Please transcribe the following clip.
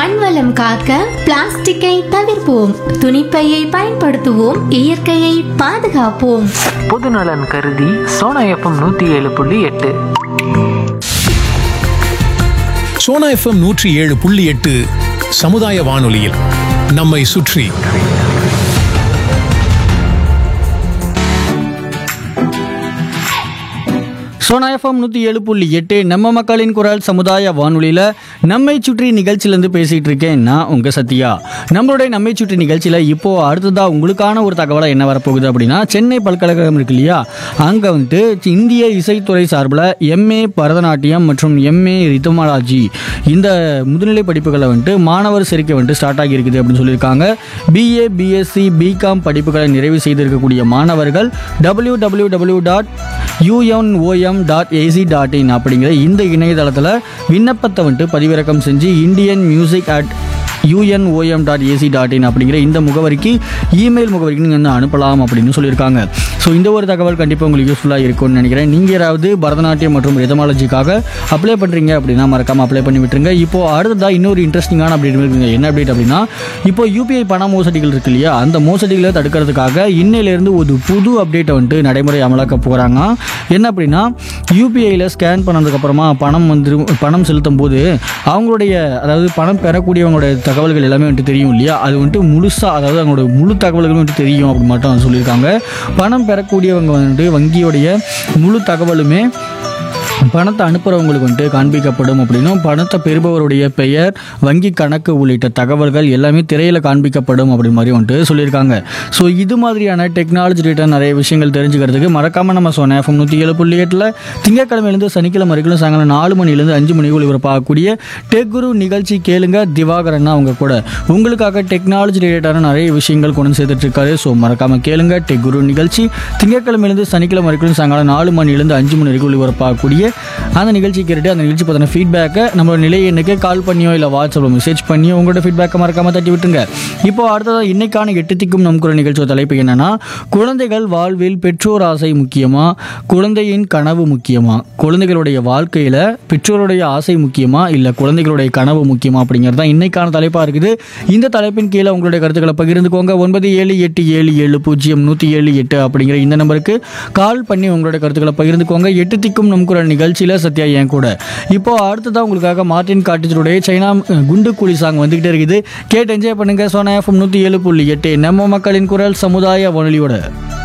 மண்வளம் காக்க பிளாஸ்டிக்கை தவிர்ப்போம் துணிப்பையை பயன்படுத்துவோம் இயற்கையை பாதுகாப்போம் பொதுநலன் கருதி சோனா எஃப்எம் நூற்றி ஏழு புள்ளி எட்டு சோனா எஃப்எம் நூற்றி ஏழு புள்ளி எட்டு சமுதாய வானொலியில் நம்மை சுற்றி சோனா எஃப்எம் நூற்றி ஏழு புள்ளி எட்டு நம்ம மக்களின் குரல் சமுதாய வானொலியில் நம்மை சுற்றி நிகழ்ச்சியிலேருந்து பேசிகிட்டு இருக்கேன் நான் உங்கள் சத்யா நம்மளுடைய நம்மை சுற்றி நிகழ்ச்சியில் இப்போது அடுத்ததாக உங்களுக்கான ஒரு தகவலாக என்ன வரப்போகுது அப்படின்னா சென்னை பல்கலைக்கழகம் இருக்கு இல்லையா அங்கே வந்துட்டு இந்திய இசைத்துறை சார்பில் எம்ஏ பரதநாட்டியம் மற்றும் எம்ஏ ரிதமாலஜி இந்த முதுநிலை படிப்புகளை வந்துட்டு மாணவர் சேர்க்கை வந்துட்டு ஸ்டார்ட் ஆகியிருக்குது அப்படின்னு சொல்லியிருக்காங்க பிஏ பிஎஸ்சி பிகாம் படிப்புகளை நிறைவு செய்திருக்கக்கூடிய மாணவர்கள் W W W dot UNOM dot AC dot in அப்படிங்கிற இந்த இணையதளத்தில் விண்ணப்பத்தை வந்துட்டு பதிவிறக்கம் செஞ்சு Indian music at UNOM dot AC dot in அப்படிங்கிற இந்த முகவரிக்கு இமெயில் முகவரிக்கு நீங்கள் வந்து அனுப்பலாம் அப்படின்னு சொல்லியிருக்காங்க ஸோ இந்த ஒரு தகவல் கண்டிப்பாக உங்களுக்கு யூஸ்ஃபுல்லாக இருக்கும்னு நினைக்கிறேன் நீங்கள் யாராவது பரதநாட்டியம் மற்றும் ரிதமாலஜிக்காக அப்ளை பண்ணுறீங்க அப்படின்னா மறக்காமல் அப்ளை பண்ணி விட்டுருங்க இப்போது அடுத்ததாக இன்னொரு இன்ட்ரெஸ்டிங்கான அப்டேட் இருக்குங்க என்ன அப்டேட் அப்படின்னா இப்போ யூபிஐ பண மோசடிகள் இருக்கு இல்லையா அந்த மோசடிகளை தடுக்கிறதுக்காக இன்னையிலேருந்து ஒரு புது அப்டேட்டை வந்துட்டு நடைமுறை அமலாக்க போகிறாங்க என்ன அப்படின்னா யூபிஐயில் ஸ்கேன் பண்ணதுக்கப்புறமா பணம் வந்து பணம் செலுத்தும் போது அவங்களுடைய அதாவது பணம் பெறக்கூடியவங்களுடைய தகவல்கள் எல்லாமே வந்துட்டு தெரியும் இல்லையா அது வந்துட்டு முழுசாக அதாவது அவங்களோட முழு தகவல்களும் வந்துட்டு தெரியும் அப்படி மட்டும் சொல்லியிருக்காங்க பணம் பெறக்கூடியவங்க வந்துட்டு வங்கியோடைய முழு தகவலுமே பணத்தை அனுப்புகிறவங்களுக்கு வந்துட்டு காண்பிக்கப்படும் அப்படின்னும் பணத்தை பெறுபவருடைய பெயர் வங்கி கணக்கு உள்ளிட்ட தகவல்கள் எல்லாமே திரையில் காண்பிக்கப்படும் அப்படி மாதிரி வந்துட்டு சொல்லியிருக்காங்க ஸோ இது மாதிரியான டெக்னாலஜி ரிலேட்டட் நிறைய விஷயங்கள் தெரிஞ்சுக்கிறதுக்கு மறக்காமல் நம்ம சொன்ன எஃப்எம் நூற்றி ஏழு புள்ளி எட்டில் திங்கக்கிழமையிலேருந்து சனிக்கிழமை வரைக்கும் சாயங்காலம் நாலு மணிலேருந்து அஞ்சு மணி ஒளிபரப்பாகக்கூடிய டெக் குரு நிகழ்ச்சி கேளுங்க திவாகரன் அவங்க கூட உங்களுக்காக டெக்னாலஜி ரிலேட்டடான நிறைய விஷயங்கள் கொண்டு வந்து சேர்த்துட்டு இருக்காரு ஸோ மறக்காமல் கேளுங்க டெக் குரு நிகழ்ச்சி திங்கக்கிழமையிலேருந்து சனிக்கிழமை வரைக்கும் சாயங்காலம் நாலு மணிலேருந்து அஞ்சு மணி வரைக்கும் ஒளிபரப்பாகக்கூடிய அந்த நிகழ்ச்சி கேட்டுட்டு அந்த நிகழ்ச்சி பற்றின ஃபீட்பேக்கை நம்மளோட நிலை எண்ணுக்கு கால் பண்ணியோ இல்லை வாட்ஸ்அப்பில் மெசேஜ் பண்ணியோ உங்களோட ஃபீட்பேக்கை மறக்காம தட்டி விட்டுருங்க இப்போ அடுத்ததாக இன்னைக்கான எட்டு திக்கும் நம் குரல் நிகழ்ச்சியோட தலைப்பு என்னன்னா குழந்தைகள் வாழ்வில் பெற்றோர் ஆசை முக்கியமா குழந்தையின் கனவு முக்கியமா குழந்தைகளுடைய வாழ்க்கையில் பெற்றோருடைய ஆசை முக்கியமா இல்லை குழந்தைகளுடைய கனவு முக்கியமா அப்படிங்கிறது தான் இன்னைக்கான தலைப்பாக இருக்குது இந்த தலைப்பின் கீழே உங்களுடைய கருத்துக்களை பகிர்ந்துக்கோங்க ஒன்பது ஏழு எட்டு ஏழு ஏழு பூஜ்ஜியம் நூற்றி ஏழு எட்டு அப்படிங்கிற இந்த நம்பருக்கு கால் பண்ணி உங்களுடைய கருத்துக்களை பகிர்ந்துக்கோங்க எட்டு திக்கும் நம் குரல் நிகழ்ச்சியில் சத்யா என் கூட இப்போ அடுத்ததான் உங்களுக்காக மார்டின் காட்டேஜருடைய சைனா அஹ், குண்டு குழி சாங் வந்துகிட்டே இருக்குது கேட்டு என்ஜாய் பண்ணுங்க சோனா எஃப்எம் நூற்றி ஏழு புள்ளி எட்டு நம்ம மக்களின் குரல் சமுதாய வானொலியோட